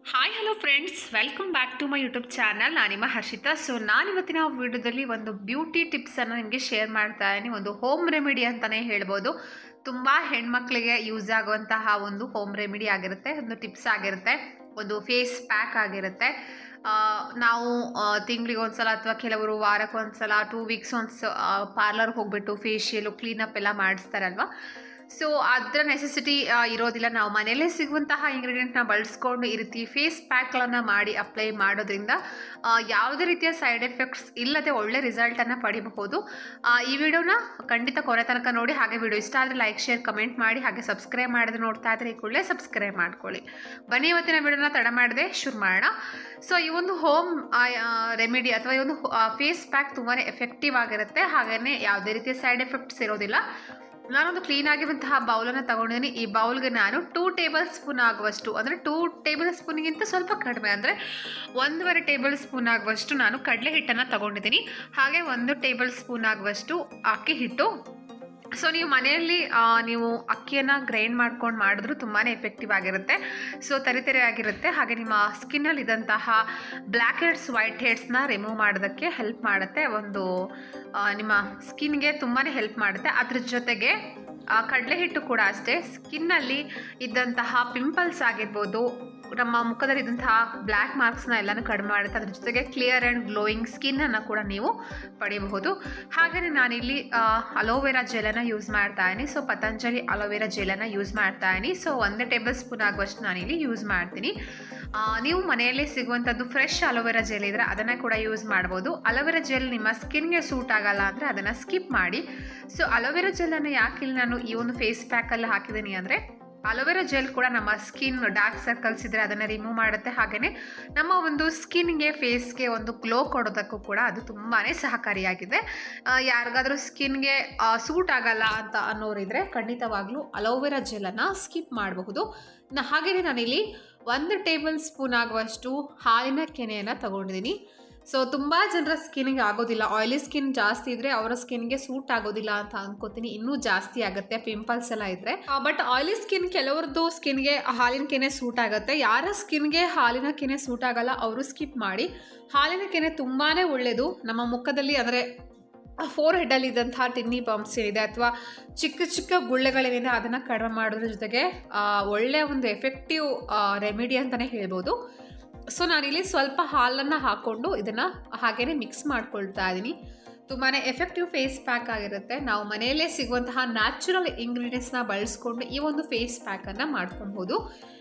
hi hello friends welcome back to my YouTube channel ನಾನು ನಿಮ್ಮ Harshita so ನಾನು ಇವತ್ತಿನ ವಿಡಿಯೋದಲ್ಲಿ ಒಂದು ಬ್ಯೂಟಿ ಟಿಪ್ಸನ್ನು ನಿಮಗೆ ಶೇರ್ ಮಾಡ್ತಾ ಇದ್ದೀನಿ ಒಂದು ಹೋಮ್ ರೆಮಿಡಿ ಅಂತಲೇ ಹೇಳ್ಬೋದು ತುಂಬ ಹೆಣ್ಮಕ್ಳಿಗೆ ಯೂಸ್ ಆಗುವಂತಹ ಒಂದು ಹೋಮ್ ರೆಮಿಡಿ ಆಗಿರುತ್ತೆ ಒಂದು ಟಿಪ್ಸ್ ಆಗಿರುತ್ತೆ ಒಂದು ಫೇಸ್ ಪ್ಯಾಕ್ ಆಗಿರುತ್ತೆ ಆ, ನಾವು ತಿಂಗಳಿಗೆ ಒಂದ್ಸಲ ಅಥವಾ ಕೆಲವರು ವಾರಕ್ಕೆ ಒಂದ್ಸಲ ಟೂ ವೀಕ್ಸ್ ಒಂದ್ಸ ಪಾರ್ಲರ್ಗೆ ಹೋಗ್ಬಿಟ್ಟು ಫೇಶಿಯಲು ಕ್ಲೀನಪ್ ಎಲ್ಲ ಮಾಡಿಸ್ತಾರಲ್ವ ಸೊ ಅದರ ನೆಸೆಸಿಟಿ ಇರೋದಿಲ್ಲ ನಾವು ಮನೆಯಲ್ಲೇ ಸಿಗುವಂತಹ ಇಂಗ್ರೀಡಿಯೆಂಟ್ನ ಬಳಸ್ಕೊಂಡು ಈ ರೀತಿ ಫೇಸ್ ಪ್ಯಾಕ್ಗಳನ್ನು ಮಾಡಿ ಅಪ್ಲೈ ಮಾಡೋದ್ರಿಂದ ಆ, ಯಾವುದೇ ರೀತಿಯ ಸೈಡ್ ಎಫೆಕ್ಟ್ಸ್ ಇಲ್ಲದೆ ಒಳ್ಳೆ ರಿಸಲ್ಟನ್ನು ಪಡಿಬಹುದು ಆ, ಈ ವಿಡಿಯೋನ ಖಂಡಿತ ಕೊನೆ ತನಕ ನೋಡಿ ಹಾಗೆ ವಿಡಿಯೋ ಇಷ್ಟ ಆದರೆ ಲೈಕ್ ಶೇರ್ ಕಮೆಂಟ್ ಮಾಡಿ ಹಾಗೆ ಸಬ್ಸ್ಕ್ರೈಬ್ ಮಾಡಿದ್ರೆ ನೋಡ್ತಾ ಇದ್ರೆ ಈ ಕೂಡಲೇ ಸಬ್ಸ್ಕ್ರೈಬ್ ಮಾಡ್ಕೊಳ್ಳಿ ಬನ್ನಿ ಇವತ್ತಿನ ವಿಡಿಯೋನ ತಡ ಮಾಡದೆ ಶುರು ಮಾಡೋಣ ಸೊ ಈ ಒಂದು ಹೋಮ್ ರೆಮಿಡಿ ಅಥವಾ ಈ ಒಂದು ಫೇಸ್ ಪ್ಯಾಕ್ ತುಂಬಾ ಎಫೆಕ್ಟಿವ್ ಆಗಿರುತ್ತೆ ಹಾಗೆಯೇ ಯಾವುದೇ ರೀತಿಯ ಸೈಡ್ ಎಫೆಕ್ಟ್ಸ್ ಇರೋದಿಲ್ಲ ನಾನೊಂದು ಕ್ಲೀನ್ ಆಗಿರುವಂತಹ ಬೌಲನ್ನು ತಗೊಂಡಿದ್ದೀನಿ ಈ ಬೌಲ್ಗೆ ನಾನು ಟೂ ಟೇಬಲ್ ಸ್ಪೂನ್ ಆಗುವಷ್ಟು ಅಂದರೆ ಟೂ ಟೇಬಲ್ ಸ್ಪೂನ್ಗಿಂತ ಸ್ವಲ್ಪ ಕಡಿಮೆ ಅಂದರೆ ಒಂದೂವರೆ ಟೇಬಲ್ ಸ್ಪೂನ್ ಆಗುವಷ್ಟು ನಾನು ಕಡಲೆ ಹಿಟ್ಟನ್ನು ತಗೊಂಡಿದ್ದೀನಿ ಹಾಗೆ ಒಂದು ಟೇಬಲ್ ಸ್ಪೂನ್ ಆಗುವಷ್ಟು ಅಕ್ಕಿ ಹಿಟ್ಟು ಸೊ ನೀವು ಮನೆಯಲ್ಲಿ ಆ, ನೀವು ಅಕ್ಕಿಯನ್ನು ಗ್ರೈಂಡ್ ಮಾಡ್ಕೊಂಡು ಮಾಡಿದ್ರು ತುಂಬಾ ಎಫೆಕ್ಟಿವ್ ಆಗಿರುತ್ತೆ ಸೊ ತರಿತರೆ ಆಗಿರುತ್ತೆ ಹಾಗೆ ನಿಮ್ಮ ಸ್ಕಿನ್ನಲ್ಲಿ ಇದ್ದಂತಹ ಬ್ಲ್ಯಾಕ್ ಹೆಡ್ಸ್ ವೈಟ್ ಹೆಡ್ಸ್ನ ರಿಮೂವ್ ಮಾಡೋದಕ್ಕೆ ಹೆಲ್ಪ್ ಮಾಡುತ್ತೆ ಒಂದು ಆ, ನಿಮ್ಮ ಸ್ಕಿನ್ಗೆ ತುಂಬಾ ಹೆಲ್ಪ್ ಮಾಡುತ್ತೆ ಅದ್ರ ಜೊತೆಗೆ ಆ, ಕಡಲೆ ಹಿಟ್ಟು ಕೂಡ ಅಷ್ಟೇ ಸ್ಕಿನ್ನಲ್ಲಿ ಇದ್ದಂತಹ ಪಿಂಪಲ್ಸ್ ಆಗಿರ್ಬೋದು ನಮ್ಮ ಮುಖದಲ್ಲಿ ಇದ್ದಂತಹ ಬ್ಲ್ಯಾಕ್ ಮಾರ್ಕ್ಸ್ನ ಎಲ್ಲನೂ ಕಡಿಮೆ ಮಾಡುತ್ತೆ ಅದ್ರ ಜೊತೆಗೆ ಕ್ಲಿಯರ್ ಆ್ಯಂಡ್ ಗ್ಲೋಯಿಂಗ್ ಸ್ಕಿನ್ನನ್ನು ಕೂಡ ನೀವು ಪಡೆಯಬಹುದು ಹಾಗೆಯೇ ನಾನಿಲ್ಲಿ ಅಲೋವೆರಾ ಜೆಲನ್ನು ಯೂಸ್ ಮಾಡ್ತಾ ಇದ್ದೀನಿ ಸೊ ಪತಂಜಲಿ ಅಲೋವೆರಾ ಜೆಲನ್ನು ಯೂಸ್ ಮಾಡ್ತಾ ಇದ್ದೀನಿ ಸೊ ಒಂದೇ ಟೇಬಲ್ ಸ್ಪೂನ್ ಆಗುವಷ್ಟು ನಾನಿಲ್ಲಿ ಯೂಸ್ ಮಾಡ್ತೀನಿ ಆ, ನೀವು ಮನೆಯಲ್ಲೇ ಸಿಗುವಂಥದ್ದು ಫ್ರೆಶ್ ಅಲೋವೆರಾ ಜೆಲ್ ಇದ್ದರೆ ಅದನ್ನು ಕೂಡ ಯೂಸ್ ಮಾಡ್ಬೋದು ಅಲೋವೆರಾ ಜೆಲ್ ನಿಮ್ಮ ಸ್ಕಿನ್ಗೆ ಸೂಟ್ ಆಗಲ್ಲ ಅಂದರೆ ಅದನ್ನು ಸ್ಕಿಪ್ ಮಾಡಿ ಸೊ ಅಲೋವೆರಾ ಜೆಲ್ಲನ್ನು ಯಾಕೆ ಇಲ್ಲಿ ನಾನು ಈ ಒಂದು ಫೇಸ್ ಪ್ಯಾಕಲ್ಲಿ ಹಾಕಿದ್ದೀನಿ ಅಂದರೆ ಅಲೋವೆರಾ ಜೆಲ್ ಕೂಡ ನಮ್ಮ ಸ್ಕಿನ್ ಡಾರ್ಕ್ ಸರ್ಕಲ್ಸ್ ಇದ್ದರೆ ಅದನ್ನು ರಿಮೂವ್ ಮಾಡುತ್ತೆ ಹಾಗೆಯೇ ನಮ್ಮ ಒಂದು ಸ್ಕಿನ್ಗೆ ಫೇಸ್ಗೆ ಒಂದು ಗ್ಲೋ ಕೊಡೋದಕ್ಕೂ ಕೂಡ ಅದು ತುಂಬಾ ಸಹಕಾರಿಯಾಗಿದೆ ಆ, ಯಾರಿಗಾದ್ರೂ ಸ್ಕಿನ್ಗೆ ಸೂಟ್ ಆಗಲ್ಲ ಅಂತ ಅನ್ನೋರಿದ್ರೆ ಖಂಡಿತವಾಗ್ಲೂ ಅಲೋವೆರಾ ಜೆಲನ್ನು ಸ್ಕಿಪ್ ಮಾಡಬಹುದು ನ ಹಾಗೆಯೇ ನಾನಿಲ್ಲಿ ಒಂದು ಟೇಬಲ್ ಸ್ಪೂನ್ ಆಗುವಷ್ಟು ಹಾಲಿನ ಕೆನೆಯನ್ನು ತಗೊಂಡಿದ್ದೀನಿ ಸೊ ತುಂಬ ಜನರ ಸ್ಕಿನ್ಗೆ ಆಗೋದಿಲ್ಲ ಆಯಿಲಿ ಸ್ಕಿನ್ ಜಾಸ್ತಿ ಇದ್ದರೆ ಅವರ ಸ್ಕಿನ್ಗೆ ಸೂಟ್ ಆಗೋದಿಲ್ಲ ಅಂತ ಅನ್ಕೋತೀನಿ ಇನ್ನೂ ಜಾಸ್ತಿ ಆಗುತ್ತೆ ಪಿಂಪಲ್ಸ್ ಎಲ್ಲ ಇದ್ದರೆ ಬಟ್ ಆಯಿಲಿ ಸ್ಕಿನ್ ಕೆಲವ್ರದ್ದು ಸ್ಕಿನ್ಗೆ ಹಾಲಿನ ಕೆನೆ ಸೂಟ್ ಆಗುತ್ತೆ ಯಾರ ಸ್ಕಿನ್ಗೆ ಹಾಲಿನ ಕೆನೆ ಸೂಟ್ ಆಗಲ್ಲ ಅವರು ಸ್ಕಿಪ್ ಮಾಡಿ ಹಾಲಿನ ಕೆನೆ ತುಂಬಾ ಒಳ್ಳೆಯದು ನಮ್ಮ ಮುಖದಲ್ಲಿ ಅಂದರೆ ಫೋರ್ ಹೆಡ್ಡಲ್ಲಿ ಇದ್ದಂತಹ ಟಿನ್ನಿ ಬಂಪ್ಸ್ ಏನಿದೆ ಅಥವಾ ಚಿಕ್ಕ ಚಿಕ್ಕ ಗುಳ್ಳೆಗಳೇನಿದೆ ಅದನ್ನು ಕಡಿಮೆ ಮಾಡೋದ್ರ ಜೊತೆಗೆ ಆ, ಒಳ್ಳೆಯ ಒಂದು ಎಫೆಕ್ಟಿವ್ ರೆಮಿಡಿ ಅಂತಲೇ ಹೇಳ್ಬೋದು ಸೊ ನಾನಿಲ್ಲಿ ಸ್ವಲ್ಪ ಹಾಲನ್ನು ಹಾಕ್ಕೊಂಡು ಇದನ್ನು ಹಾಗೇನೆ ಮಿಕ್ಸ್ ಮಾಡ್ಕೊಳ್ತಾ ಇದ್ದೀನಿ ತುಂಬಾ ಎಫೆಕ್ಟಿವ್ ಫೇಸ್ ಪ್ಯಾಕ್ ಆಗಿರುತ್ತೆ ನಾವು ಮನೆಯಲ್ಲೇ ಸಿಗುವಂತಹ ನ್ಯಾಚುರಲ್ ಇಂಗ್ರೀಡಿಯೆಂಟ್ಸ್ನ ಬಳಸ್ಕೊಂಡು ಈ ಒಂದು ಫೇಸ್ ಪ್ಯಾಕನ್ನು ಮಾಡ್ಕೊಬೋದು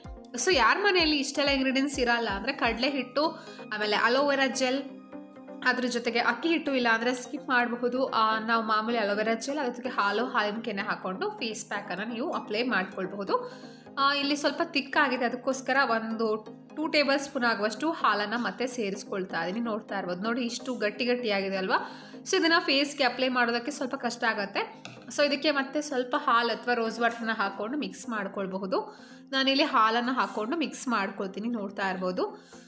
ಸೊ ಯಾರ ಮನೆಯಲ್ಲಿ ಇಷ್ಟೆಲ್ಲ ಇಂಗ್ರೀಡಿಯೆಂಟ್ಸ್ ಇರಲ್ಲ ಅಂದರೆ ಕಡಲೆ ಹಿಟ್ಟು ಆಮೇಲೆ ಅಲೋವೆರಾ ಜೆಲ್ ಅದ್ರ ಜೊತೆಗೆ ಅಕ್ಕಿ ಹಿಟ್ಟು ಇಲ್ಲ ಅಂದರೆ ಸ್ಕಿಪ್ ಮಾಡಬಹುದು ನಾವು ಮಾಮೂಲಿ ಅಲೋವೆರಾ ಜೆಲ್ ಅದ್ರ ಜೊತೆಗೆ ಹಾಲು ಹಾಲಿನ ಕೆನೆ ಹಾಕ್ಕೊಂಡು ಫೇಸ್ ಪ್ಯಾಕನ್ನು ನೀವು ಅಪ್ಲೈ ಮಾಡ್ಕೊಳ್ಬಹುದು ಆ, ಇಲ್ಲಿ ಸ್ವಲ್ಪ ತಿಕ್ಕಾಗಿದೆ ಅದಕ್ಕೋಸ್ಕರ ಒಂದು ಟೂ ಟೇಬಲ್ ಸ್ಪೂನ್ ಆಗುವಷ್ಟು ಹಾಲನ್ನು ಮತ್ತೆ ಸೇರಿಸ್ಕೊಳ್ತಾ ಇದ್ದೀನಿ ನೋಡ್ತಾ ಇರ್ಬೋದು ನೋಡಿ ಇಷ್ಟು ಗಟ್ಟಿ ಗಟ್ಟಿಯಾಗಿದೆ ಅಲ್ವಾ ಸೊ ಇದನ್ನು ಫೇಸ್ಗೆ ಅಪ್ಲೈ ಮಾಡೋದಕ್ಕೆ ಸ್ವಲ್ಪ ಕಷ್ಟ ಆಗುತ್ತೆ ಸೊ ಇದಕ್ಕೆ ಮತ್ತೆ ಸ್ವಲ್ಪ ಹಾಲು ಅಥವಾ ರೋಸ್ ವಾಟರ್ನ ಹಾಕ್ಕೊಂಡು ಮಿಕ್ಸ್ ಮಾಡ್ಕೊಳ್ಬಹುದು ನಾನಿಲ್ಲಿ ಹಾಲನ್ನು ಹಾಕ್ಕೊಂಡು ಮಿಕ್ಸ್ ಮಾಡ್ಕೊಳ್ತೀನಿ ನೋಡ್ತಾ ಇರ್ಬೋದು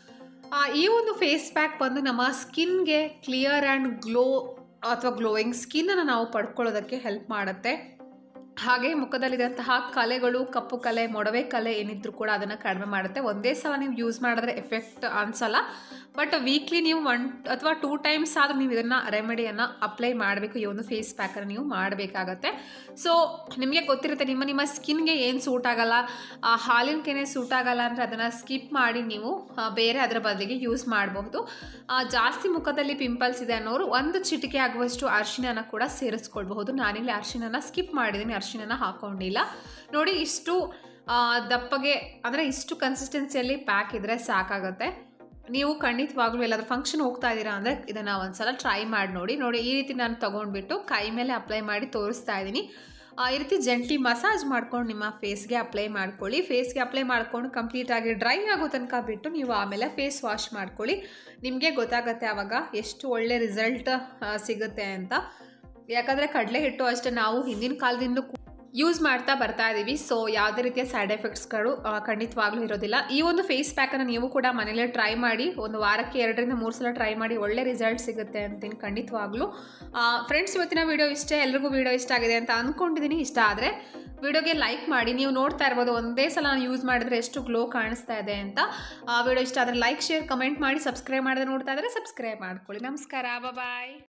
ಆ, ಈ ಒಂದು ಫೇಸ್ ಪ್ಯಾಕ್ ಬಂದು ನಮ್ಮ ಸ್ಕಿನ್ಗೆ ಕ್ಲಿಯರ್ ಆ್ಯಂಡ್ ಗ್ಲೋ ಅಥವಾ ಗ್ಲೋಯಿಂಗ್ ಸ್ಕಿನ್ನನ್ನು ನಾವು ಪಡ್ಕೊಳ್ಳೋದಕ್ಕೆ ಹೆಲ್ಪ್ ಮಾಡುತ್ತೆ ಹಾಗೆ ಮುಖದಲ್ಲಿದ್ದಂತಹ ಕಲೆಗಳು ಕಪ್ಪು ಕಲೆ ಮೊಡವೆ ಕಲೆ ಏನಿದ್ರು ಕೂಡ ಅದನ್ನು ಕಡಿಮೆ ಮಾಡುತ್ತೆ ಒಂದೇ ಸಲ ನೀವು ಯೂಸ್ ಮಾಡಿದ್ರೆ ಎಫೆಕ್ಟ್ ಅನಿಸಲ್ಲ ಬಟ್ ವೀಕ್ಲಿ ನೀವು ಒನ್ ಅಥವಾ ಟೂ ಟೈಮ್ಸ್ ಆದರೂ ನೀವು ಇದನ್ನು ರೆಮಿಡಿಯನ್ನು ಅಪ್ಲೈ ಮಾಡಬೇಕು ಈ ಒಂದು ಫೇಸ್ ಪ್ಯಾಕನ್ನು ನೀವು ಮಾಡಬೇಕಾಗತ್ತೆ ಸೊ ನಿಮಗೆ ಗೊತ್ತಿರುತ್ತೆ ನಿಮ್ಮ ನಿಮ್ಮ ಸ್ಕಿನ್ಗೆ ಏನು ಸೂಟ್ ಆಗಲ್ಲ ಆ ಹಾಲಿನ ಕೆನೆ ಸೂಟ್ ಆಗಲ್ಲ ಅಂದರೆ ಅದನ್ನು ಸ್ಕಿಪ್ ಮಾಡಿ ನೀವು ಆ, ಬೇರೆ ಅದರ ಬದಲಿಗೆ ಯೂಸ್ ಮಾಡಬಹುದು ಆ, ಜಾಸ್ತಿ ಮುಖದಲ್ಲಿ ಪಿಂಪಲ್ಸ್ ಇದೆ ಅನ್ನೋರು ಒಂದು ಚಿಟಿಕೆ ಆಗುವಷ್ಟು ಅರಿಶಿನ ಕೂಡ ಸೇರಿಸ್ಕೊಳ್ಬಹುದು ನಾನಿಲ್ಲಿ ಅರಿಶಿನ ಸ್ಕಿಪ್ ಮಾಡಿದ್ದೀನಿ ಅರಿಶಿನ ಹಾಕ್ಕೊಂಡಿಲ್ಲ ನೋಡಿ ಇಷ್ಟು ಆ, ದಪ್ಪಗೆ ಅಂದರೆ ಇಷ್ಟು ಕನ್ಸಿಸ್ಟೆನ್ಸಿಯಲ್ಲಿ ಪ್ಯಾಕ್ ಇದ್ದರೆ ಸಾಕಾಗುತ್ತೆ ನೀವು ಖಂಡಿತವಾಗ್ಲೂ ಎಲ್ಲಾದ್ರೂ ಫಂಕ್ಷನ್ ಹೋಗ್ತಾ ಇದ್ದೀರಾ ಅಂದರೆ ಇದನ್ನು ಒಂದ್ಸಲ ಟ್ರೈ ಮಾಡಿ ನೋಡಿ ನೋಡಿ ಈ ರೀತಿ ನಾನು ತೊಗೊಂಡ್ಬಿಟ್ಟು ಕೈ ಮೇಲೆ ಅಪ್ಲೈ ಮಾಡಿ ತೋರಿಸ್ತಾ ಇದ್ದೀನಿ ಆ, ಈ ರೀತಿ ಜಂಟಿ ಮಸಾಜ್ ಮಾಡ್ಕೊಂಡು ನಿಮ್ಮ ಫೇಸ್ಗೆ ಅಪ್ಲೈ ಮಾಡ್ಕೊಳ್ಳಿ ಫೇಸ್ಗೆ ಅಪ್ಲೈ ಮಾಡ್ಕೊಂಡು ಕಂಪ್ಲೀಟಾಗಿ ಡ್ರೈ ಆಗೋ ತನಕ ಬಿಟ್ಟು ನೀವು ಆಮೇಲೆ ಫೇಸ್ ವಾಶ್ ಮಾಡ್ಕೊಳ್ಳಿ ನಿಮಗೆ ಗೊತ್ತಾಗುತ್ತೆ ಆವಾಗ ಎಷ್ಟು ಒಳ್ಳೆ ರಿಸಲ್ಟ್ ಸಿಗುತ್ತೆ ಅಂತ ಯಾಕಂದರೆ ಕಡಲೆ ಹಿಟ್ಟು ಅಷ್ಟೇ ನಾವು ಹಿಂದಿನ ಕಾಲದಿಂದ ಯೂಸ್ ಮಾಡ್ತಾ ಬರ್ತಾ ಇದ್ದೀವಿ ಸೊ ಯಾವುದೇ ರೀತಿಯ ಸೈಡ್ ಎಫೆಕ್ಟ್ಸ್ಗಳು ಆ, ಖಂಡಿತವಾಗ್ಲೂ ಇರೋದಿಲ್ಲ ಈ ಒಂದು ಫೇಸ್ ಪ್ಯಾಕನ್ನು ನೀವು ಕೂಡ ಮನೇಲೇ ಟ್ರೈ ಮಾಡಿ ಒಂದು ವಾರಕ್ಕೆ ಎರಡರಿಂದ ಮೂರು ಸಲ ಟ್ರೈ ಮಾಡಿ ಒಳ್ಳೆ ರಿಸಲ್ಟ್ ಸಿಗುತ್ತೆ ಅಂತೀನಿ ಖಂಡಿತವಾಗ್ಲೂ ಫ್ರೆಂಡ್ಸ್ ಇವತ್ತಿನ ವಿಡಿಯೋ ಇಷ್ಟ ಎಲ್ರಿಗೂ ವಿಡಿಯೋ ಇಷ್ಟ ಆಗಿದೆ ಅಂತ ಅಂದ್ಕೊಂಡಿದ್ದೀನಿ ಇಷ್ಟ ಆದರೆ ವಿಡಿಯೋಗೆ ಲೈಕ್ ಮಾಡಿ ನೀವು ನೋಡ್ತಾ ಇರ್ಬೋದು ಒಂದೇ ಸಲ ನಾನು ಯೂಸ್ ಮಾಡಿದ್ರೆ ಎಷ್ಟು ಗ್ಲೋ ಕಾಣಿಸ್ತಾ ಇದೆ ಅಂತ ಆ ವಿಡಿಯೋ ಇಷ್ಟ ಆದರೆ ಲೈಕ್ ಶೇರ್ ಕಮೆಂಟ್ ಮಾಡಿ ಸಬ್ಸ್ಕ್ರೈಬ್ ಮಾಡಿದ್ರೆ ನೋಡ್ತಾ ಇದ್ರೆ ಸಬ್ಸ್ಕ್ರೈಬ್ ಮಾಡ್ಕೊಳ್ಳಿ ನಮಸ್ಕಾರ ಬಾಯ್